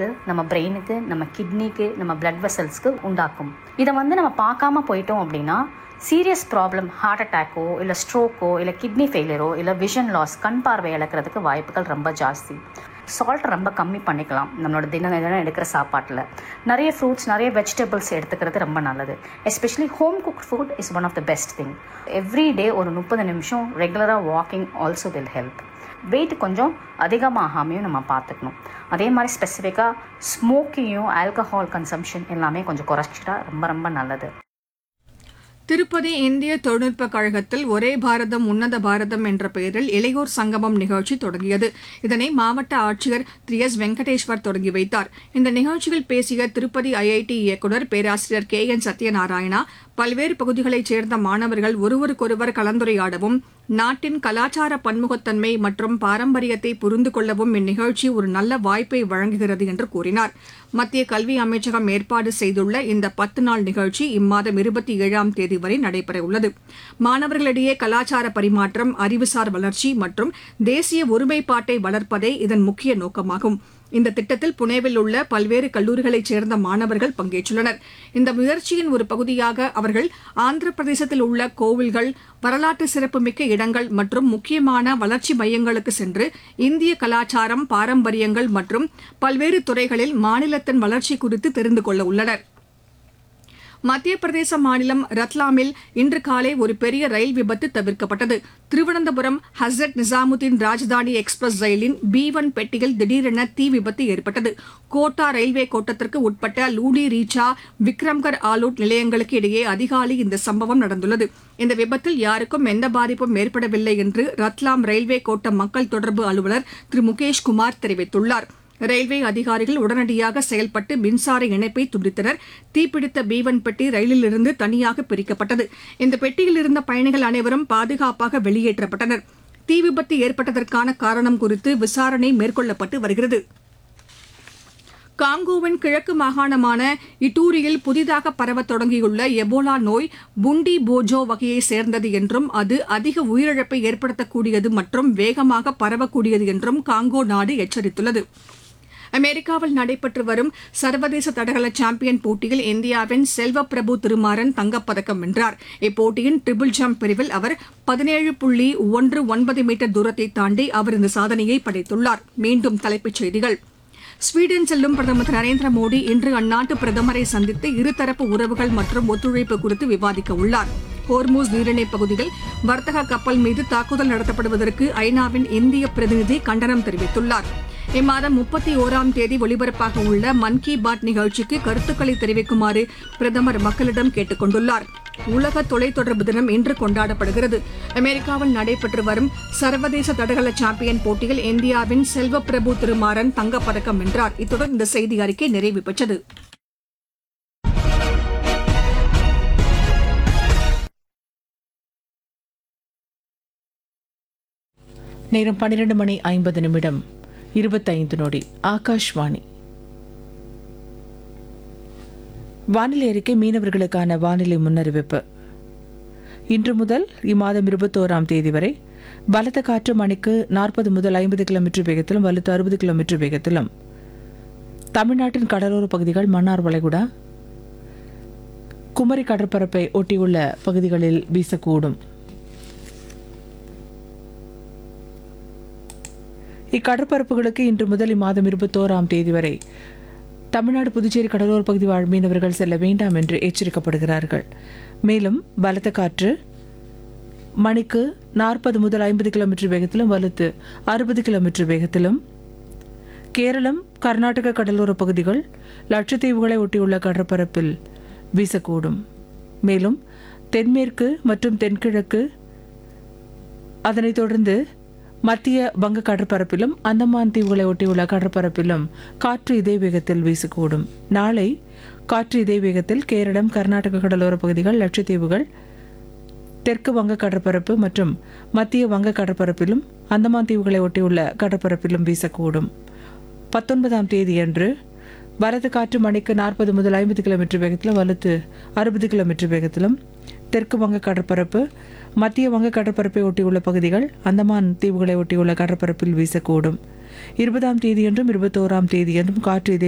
ஹார்ட்டுக்கு நம்ம பிரெயினுக்கு நம்ம கிட்னிக்கு நம்ம பிளட் வெசல்ஸ்க்கு உண்டாக்கும் இதை வந்து நம்ம பார்க்காம போயிட்டோம் அப்படின்னா சீரியஸ் ப்ராப்ளம் ஹார்ட் அட்டாக்கோ இல்லை ஸ்ட்ரோக்கோ இல்லை கிட்னி ஃபெயிலியரோ இல்லை விஷன் லாஸ் கண் பார்வை இழக்கிறதுக்கு வாய்ப்புகள் ரொம்ப ஜாஸ்தி சால்ட் ரொம்ப கம்மி பண்ணிக்கலாம் நம்மளோட தினம் தினம் எடுக்கிற சாப்பாட்டில் நிறைய ஃப்ரூட்ஸ் நிறைய வெஜிடபிள்ஸ் எடுத்துக்கிறது ரொம்ப நல்லது especially home cook food is one of the best thing every day ஒரு முப்பது நிமிஷம் ரெகுலராக walking also will help weight கொஞ்சம் அதிகமாகாமையும் நம்ம பார்த்துக்கணும் அதே மாதிரி ஸ்பெசிஃபிக்காக ஸ்மோக்கிங்கும் ஆல்கஹால் கன்சம்ஷன் எல்லாமே கொஞ்சம் குறைச்சிட்டா ரொம்ப ரொம்ப நல்லது திருப்பதி இந்திய தொழில்நுட்ப கழகத்தில் ஒரே பாரதம் உன்னத பாரதம் என்ற பெயரில் இளையோர் சங்கமம் நிகழ்ச்சி தொடங்கியது இதனை மாவட்ட ஆட்சியர் திரு எஸ் வெங்கடேஸ்வர் தொடங்கி வைத்தார் இந்த நிகழ்ச்சியில் பேசிய திருப்பதி ஐஐடி இயக்குநர் பேராசிரியர் கே என் சத்யநாராயணா பல்வேறு பகுதிகளைச் சேர்ந்த மாணவர்கள் ஒருவருக்கொருவர் கலந்துரையாடவும் நாட்டின் கலாச்சார பன்முகத்தன்மை மற்றும் பாரம்பரியத்தை புரிந்து கொள்ளவும் இந்நிகழ்ச்சி ஒரு நல்ல வாய்ப்பை வழங்குகிறது என்று கூறினார் மத்திய கல்வி அமைச்சகம் ஏற்பாடு செய்துள்ள இந்த பத்து நாள் நிகழ்ச்சி இம்மாதம் இருபத்தி ஏழாம் தேதி வரை நடைபெறவுள்ளது மாணவர்களிடையே கலாச்சார பரிமாற்றம் அறிவுசார் வளர்ச்சி மற்றும் தேசிய ஒருமைப்பாட்டை வளர்ப்பதே இதன் முக்கிய நோக்கமாகும் இந்த திட்டத்தில் புனேவில் உள்ள பல்வேறு கல்லூரிகளைச் சேர்ந்த மாணவர்கள் பங்கேற்றுள்ளனர் இந்த முயற்சியின் ஒரு பகுதியாக அவர்கள் ஆந்திர பிரதேசத்தில் உள்ள கோவில்கள் வரலாற்று சிறப்புமிக்க இடங்கள் மற்றும் முக்கியமான வளர்ச்சி மையங்களுக்கு சென்று இந்திய கலாச்சாரம் பாரம்பரியங்கள் மற்றும் பல்வேறு துறைகளில் மாநிலத்தின் வளர்ச்சி குறித்து தெரிந்து கொள்ள உள்ளனர் மத்திய பிரதேச மாநிலம் ரத்லாமில் இன்று காலை ஒரு பெரிய ரயில் விபத்து தவிர்க்கப்பட்டது திருவனந்தபுரம் ஹசரத் நிசாமுதீன் ராஜதானி எக்ஸ்பிரஸ் ரயிலின் பி ஒன் பெட்டியில் திடீரென தீ விபத்து ஏற்பட்டது கோட்டா ரயில்வே கோட்டத்திற்கு உட்பட்ட லூடி ரீச்சா விக்ரம்கர் ஆலூட் நிலையங்களுக்கு இடையே அதிகாலை இந்த சம்பவம் நடந்துள்ளது இந்த விபத்தில் யாருக்கும் எந்த பாதிப்பும் ஏற்படவில்லை என்று ரத்லாம் ரயில்வே கோட்ட மக்கள் தொடர்பு அலுவலர் திரு முகேஷ் குமார் தெரிவித்துள்ளார் ரயில்வே அதிகாரிகள் உடனடியாக செயல்பட்டு மின்சார இணைப்பை துண்டித்தனர் தீப்பிடித்த பீவன் பெட்டி ரயிலிலிருந்து தனியாக பிரிக்கப்பட்டது இந்த பெட்டியில் இருந்த பயணிகள் அனைவரும் பாதுகாப்பாக வெளியேற்றப்பட்டனர் தீ விபத்து ஏற்பட்டதற்கான காரணம் குறித்து விசாரணை மேற்கொள்ளப்பட்டு வருகிறது காங்கோவின் கிழக்கு மாகாணமான இட்டூரியில் புதிதாக பரவத் தொடங்கியுள்ள எபோலா நோய் புண்டி போஜோ வகையை சேர்ந்தது என்றும் அது அதிக உயிரிழப்பை ஏற்படுத்தக்கூடியது மற்றும் வேகமாக பரவக்கூடியது என்றும் காங்கோ நாடு எச்சரித்துள்ளது அமெரிக்காவில் நடைபெற்று வரும் சர்வதேச தடகள சாம்பியன் போட்டியில் இந்தியாவின் செல்வ பிரபு திருமாறன் தங்கப்பதக்கம் வென்றார் இப்போட்டியின் ட்ரிபிள் ஜம்ப் பிரிவில் அவர் பதினேழு புள்ளி ஒன்று ஒன்பது மீட்டர் தூரத்தை தாண்டி அவர் இந்த சாதனையை படைத்துள்ளார் மீண்டும் தலைப்புச் செய்திகள் ஸ்வீடன் செல்லும் பிரதமர் திரு நரேந்திர மோடி இன்று அந்நாட்டு பிரதமரை சந்தித்து இருதரப்பு உறவுகள் மற்றும் ஒத்துழைப்பு குறித்து விவாதிக்க உள்ளார் ஹோர்மூஸ் நீரிணைப் பகுதியில் வர்த்தக கப்பல் மீது தாக்குதல் நடத்தப்படுவதற்கு ஐநாவின் இந்திய பிரதிநிதி கண்டனம் தெரிவித்துள்ளார் இம்மாதம் முப்பத்தி ஓராம் தேதி ஒலிபரப்பாக உள்ள மன் கி பாத் நிகழ்ச்சிக்கு கருத்துக்களை தெரிவிக்குமாறு பிரதமர் மக்களிடம் கேட்டுக் கொண்டுள்ளார் உலக தொலைத்தொடர்பு தினம் இன்று கொண்டாடப்படுகிறது அமெரிக்காவில் நடைபெற்று வரும் சர்வதேச தடகள சாம்பியன் போட்டியில் இந்தியாவின் செல்வ பிரபு திருமாறன் தங்கப்பதக்கம் வென்றார் இத்துடன் இந்த செய்தி அறிக்கை நிறைவு பெற்றது நேரம் பன்னிரண்டு மணி ஐம்பது நிமிடம் இருபத்தைந்து நொடி ஆகாஷ்வாணி வானிலை அறிக்கை மீனவர்களுக்கான வானிலை முன்னறிவிப்பு இன்று முதல் இம்மாதம் இருபத்தோராம் தேதி வரை பலத்த காற்று மணிக்கு நாற்பது முதல் ஐம்பது கிலோமீட்டர் வேகத்திலும் வலுத்து அறுபது கிலோமீட்டர் வேகத்திலும் தமிழ்நாட்டின் கடலோர பகுதிகள் மன்னார் வளைகுடா குமரி கடற்பரப்பை ஒட்டியுள்ள பகுதிகளில் வீசக்கூடும் இக்கடற்பரப்புகளுக்கு இன்று முதல் இம்மாதம் இருபத்தோராம் தேதி வரை தமிழ்நாடு புதுச்சேரி கடலோர பகுதி வாழ் மீனவர்கள் செல்ல வேண்டாம் என்று எச்சரிக்கப்படுகிறார்கள் மேலும் பலத்த காற்று மணிக்கு நாற்பது முதல் ஐம்பது கிலோமீட்டர் வேகத்திலும் வலுத்து அறுபது கிலோமீட்டர் வேகத்திலும் கேரளம் கர்நாடக கடலோர பகுதிகள் லட்சத்தீவுகளை ஒட்டியுள்ள கடற்பரப்பில் வீசக்கூடும் மேலும் தென்மேற்கு மற்றும் தென்கிழக்கு அதனைத் தொடர்ந்து மத்திய வங்க கடற்பரப்பிலும் அந்தமான் தீவுகளை ஒட்டியுள்ள கடற்பரப்பிலும் காற்று இதே வேகத்தில் வீசக்கூடும் நாளை காற்று இதே வேகத்தில் கேரளம் கர்நாடக கடலோர பகுதிகள் லட்சத்தீவுகள் தெற்கு வங்க கடற்பரப்பு மற்றும் மத்திய வங்க கடற்பரப்பிலும் அந்தமான் தீவுகளை ஒட்டியுள்ள கடற்பரப்பிலும் வீசக்கூடும் பத்தொன்பதாம் தேதியன்று வரது காற்று மணிக்கு நாற்பது முதல் ஐம்பது கிலோமீட்டர் வேகத்திலும் வலுத்து அறுபது கிலோமீட்டர் வேகத்திலும் தெற்கு வங்க கடற்பரப்பு மத்திய வங்க கடற்பரப்பை ஒட்டியுள்ள பகுதிகள் அந்தமான் தீவுகளை ஒட்டியுள்ள கடற்பரப்பில் வீசக்கூடும் இருபதாம் தேதியன்றும் இருபத்தோராம் தேதியன்றும் காற்று இதே